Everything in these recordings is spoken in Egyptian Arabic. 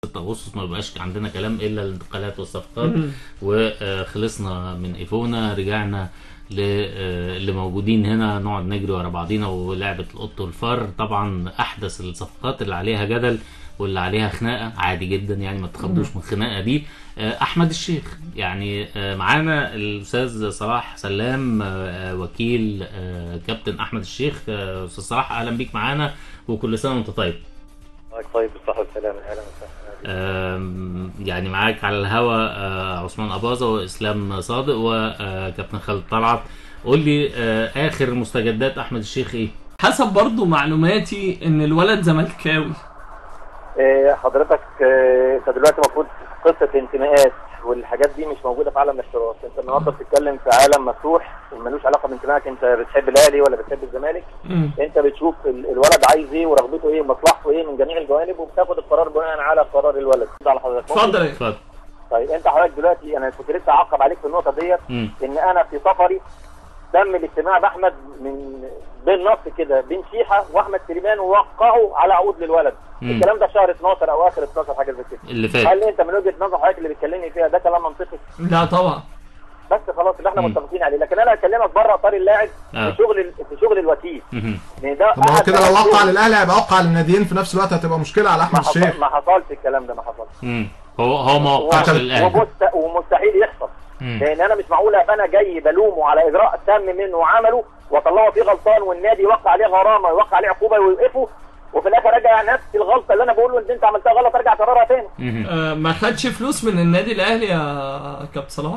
6 اغسطس ما بقاش عندنا كلام الا الانتقالات والصفقات مم. وخلصنا من ايفونا رجعنا ل- آه، اللي موجودين هنا نقعد نجري ورا بعضينا ولعبه القط والفار طبعا احدث الصفقات اللي عليها جدل واللي عليها خناقه عادي جدا يعني ما تخضوش من الخناقه دي آه، احمد الشيخ يعني آه، معانا الاستاذ صلاح سلام آه، وكيل آه، كابتن احمد الشيخ آه، استاذ صلاح اهلا بيك معانا وكل سنه وانت طيب طيب بالصحة والسلامة أهلا وسهلا آم، يعني معاك على الهوا آه، عثمان أباظة وإسلام صادق وكابتن خالد طلعت قول لي آه، آخر مستجدات أحمد الشيخ إيه؟ حسب برضو معلوماتي ان الولد زملكاوي إيه، حضرتك إيه، انت دلوقتي المفروض قصة انتماءات والحاجات دي مش موجودة في عالم الاحتراف انت النهارده بتتكلم في عالم مفتوح ملوش علاقة بانتمائك انت بتحب الاهلي ولا بتحب الزمالك مم. انت بتشوف ال- الولد عايز ايه ورغبته ايه ومصلحته ايه من جميع الجوانب وبتاخد القرار بناء على قرار الولد على حضرتك ممكن؟ اتفضل يا اتفضل طيب انت حضرتك دلوقتي انا كنت لسه اعقب عليك في النقطة ديت مم. ان انا في سفري تم الاجتماع باحمد من بالنص كده بين شيحه واحمد سليمان ووقعوا على عقود للولد مم. الكلام ده شهر 12 او اخر 12 حاجه زي كده اللي فات هل انت من وجهه نظر حضرتك اللي بتكلمني فيها ده كلام منطقي لا طبعا بس خلاص اللي احنا مم. متفقين عليه لكن انا هكلمك بره اطار اللاعب آه. في شغل ال- في شغل الوكيل مهم. لان ده طب ما هو أحد كده لو أهم وقع شغل. للاهلي هيبقى وقع للناديين في نفس الوقت هتبقى مشكله على ما احمد حصل الشيخ ما حصلش الكلام ده ما حصلش مم. هو هو ما وقعش و- للأهلي ومست... ومستحيل يحصل مم. لان انا مش معقول ابقى انا جاي بلومه على اجراء تم منه وعمله واطلعه فيه غلطان والنادي يوقع عليه غرامه ويوقع عليه عقوبه ويوقفه وفي الاخر ارجع نفس الغلطه اللي انا بقول له ان انت عملتها غلط ارجع اكررها تاني مهم. آه ما خدش فلوس من النادي الاهلي يا كابتن صلاح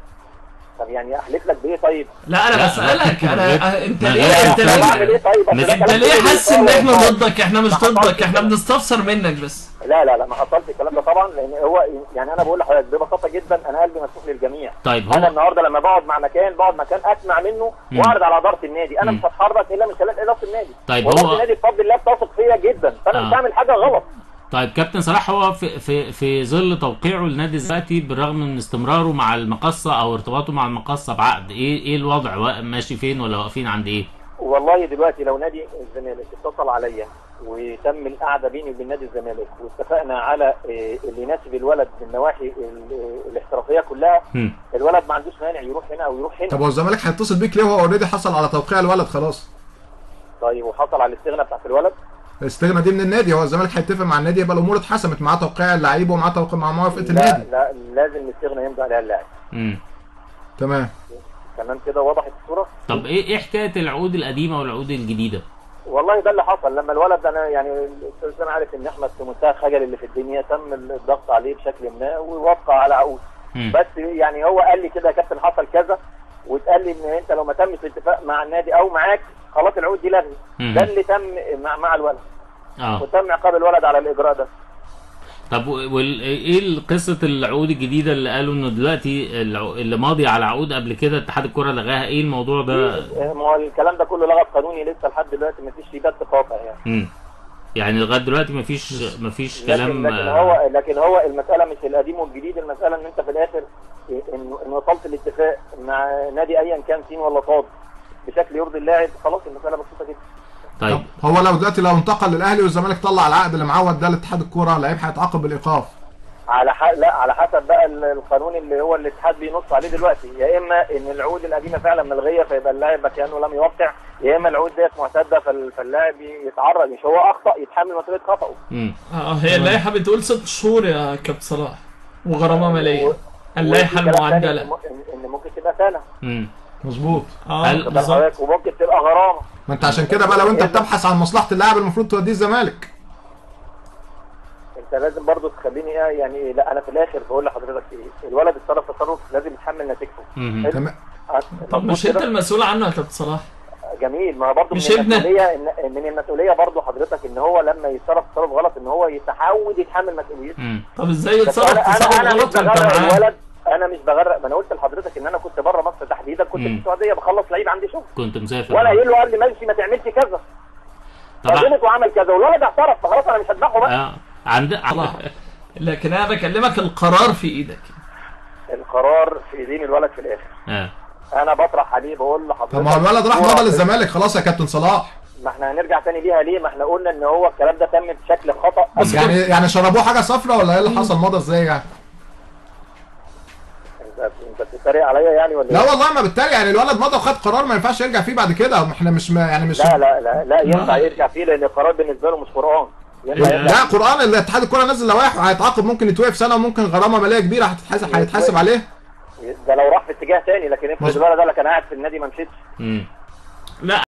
طب يعني احلف لك بايه طيب؟ لا انا لا. بسالك انا آه، انت ما ليه غير انت طب اعمل ليه ايه طيب؟ أصل مش- ده انت انت كلام ليه كله حاسس ان احنا بيتقال. ضدك احنا مش ما حصلش ضدك احنا الكلام. بنستفسر منك بس لا لا لا ما حصلش الكلام ده طبعا لان هو يعني انا بقول لحضرتك ببساطه جدا انا قلبي مفتوح للجميع طيب انا هو النهارده لما بقعد مع مكان بقعد مكان اسمع منه مم. واعرض على اداره النادي انا مم. مش هتحرك الا من خلال اداره النادي طيب واداره هو- النادي بفضل الله بتثق فيا جدا فانا آه. مش هعمل حاجه غلط طيب كابتن صلاح هو في في في ظل توقيعه لنادي الزمالك بالرغم من استمراره مع المقصه او ارتباطه مع المقصه بعقد ايه ايه الوضع وا- ماشي فين ولا واقفين عند ايه؟ والله دلوقتي لو نادي الزمالك اتصل عليا وتم القعده بيني وبين نادي الزمالك واتفقنا على إيه، اللي يناسب الولد من النواحي ال- الاحترافيه كلها مم. الولد ما عندوش مانع يروح هنا او يروح طب هنا هو الزمالك هيتصل بيك ليه وهو اوريدي حصل على توقيع الولد خلاص طيب وحصل على الاستغنى بتاعت الولد الاستغنى دي من النادي هو الزمالك هيتفق مع النادي يبقى الامور اتحسمت معاه توقيع اللعيب ومعاه توقيع مع موافقه لا النادي لا لازم الاستغنى يمضي عليها اللاعب مم. تمام تمام كده وضحت الصوره طب ايه ايه حكايه العقود القديمه والعقود الجديده؟ والله ده اللي حصل لما الولد انا يعني الاستاذ انا عارف ان احمد في منتهى الخجل اللي في الدنيا تم الضغط عليه بشكل ما ووقع على عقود مم. بس يعني هو قال لي كده يا كابتن حصل كذا واتقال لي ان انت لو ما تمش الاتفاق مع النادي او معاك خلاص العقود دي لغي مم. ده اللي تم مع, مع الولد اه وتم عقاب الولد على الاجراء ده طب وال... ايه قصه العقود الجديده اللي قالوا انه دلوقتي الع... اللي ماضي على عقود قبل كده اتحاد الكره لغاها ايه الموضوع ده؟ ما هو الكلام ده كله لغط قانوني لسه لحد دلوقتي ما فيش فيه بث قاطع يعني مم. يعني لغايه دلوقتي مفيش مفيش لكن كلام لكن آه، هو لكن هو المساله مش القديم والجديد المساله ان انت في الاخر ان ان وصلت الاتفاق مع نادي ايا كان سين ولا صاد بشكل يرضي اللاعب خلاص المساله بسيطه جدا طيب طب هو لو دلوقتي لو انتقل للاهلي والزمالك طلع العقد اللي معود ده لاتحاد الكوره اللعيب هيتعاقب بالايقاف على ح... لا على حسب بقى ال- القانون اللي هو الاتحاد بينص عليه دلوقتي يا اما ان العقود القديمه فعلا ملغيه فيبقى اللاعب كانه لم يوقع يا اما العقود ديت معتاده فال- فاللاعب يتعرض مش هو اخطا يتحمل مسؤوليه خطاه مم. اه هي اللائحه بتقول ست شهور يا كابتن صلاح وغرامه ماليه اللائحه وفي كلام تاني المعدله إن م- ان إن ممكن تبقى سنه مم. مظبوط اه هل- واخد بالظبط بالك؟ وممكن تبقى غرامه ما انت عشان كده بقى لو انت بتبحث عن مصلحه اللاعب المفروض توديه الزمالك انت لازم برضو تخليني ايه يعني لا انا في الاخر بقول لحضرتك ايه الولد اتصرف تصرف لازم يتحمل نتيجته مم. تمام طب مش انت المسؤول عنه يا كابتن صلاح جميل ما هو برضه من مش ابنك. المسؤوليه ان من المسؤوليه برضه حضرتك ان هو لما يتصرف تصرف غلط ان هو يتعود يتحمل مسؤوليته مم. طب ازاي بس يتصرف انا انا تصرف انا مش غلط وانت بغرق معاه الولد انا مش بغرق ما انا قلت لحضرتك ان انا كنت بره مصر تحديدا كنت مم. في السعوديه بخلص لعيب عندي شغل كنت مسافر وانا قايل له قال لي ماشي ما تعملش كذا طبعا فغلط وعمل كذا والولد اعترف فخلاص انا مش هذبحه بقى اه عند صلاح لكن انا بكلمك القرار في ايدك القرار في ايدين الولد في الاخر اه انا بطرح عليه بقول لحضرتك طب ما هو الولد راح كورة مضى للزمالك خلاص يا كابتن صلاح ما احنا هنرجع تاني ليها ليه ما احنا قلنا ان هو الكلام ده تم بشكل خطا بس يعني يعني شربوه حاجه صفرا ولا ايه اللي حصل مضى ازاي يعني انت انت بتتريق عليا يعني ولا لا إيه؟ والله ما بالتالي يعني الولد مضى وخد قرار ما ينفعش يرجع فيه بعد كده احنا مش ما يعني مش لا لا لا لا ينفع يرجع فيه لان القرار بالنسبه له مش قران ينفع يرجع لا قران الاتحاد الكوره نزل لوائح وهيتعاقب ممكن يتوقف سنه وممكن غرامه ماليه كبيره هتتحاسب هيتحاسب عليه ده لو راح في اتجاه تاني لكن افرض مظبوط. الولد ده اللي كان قاعد في النادي ما مشيتش مم. لا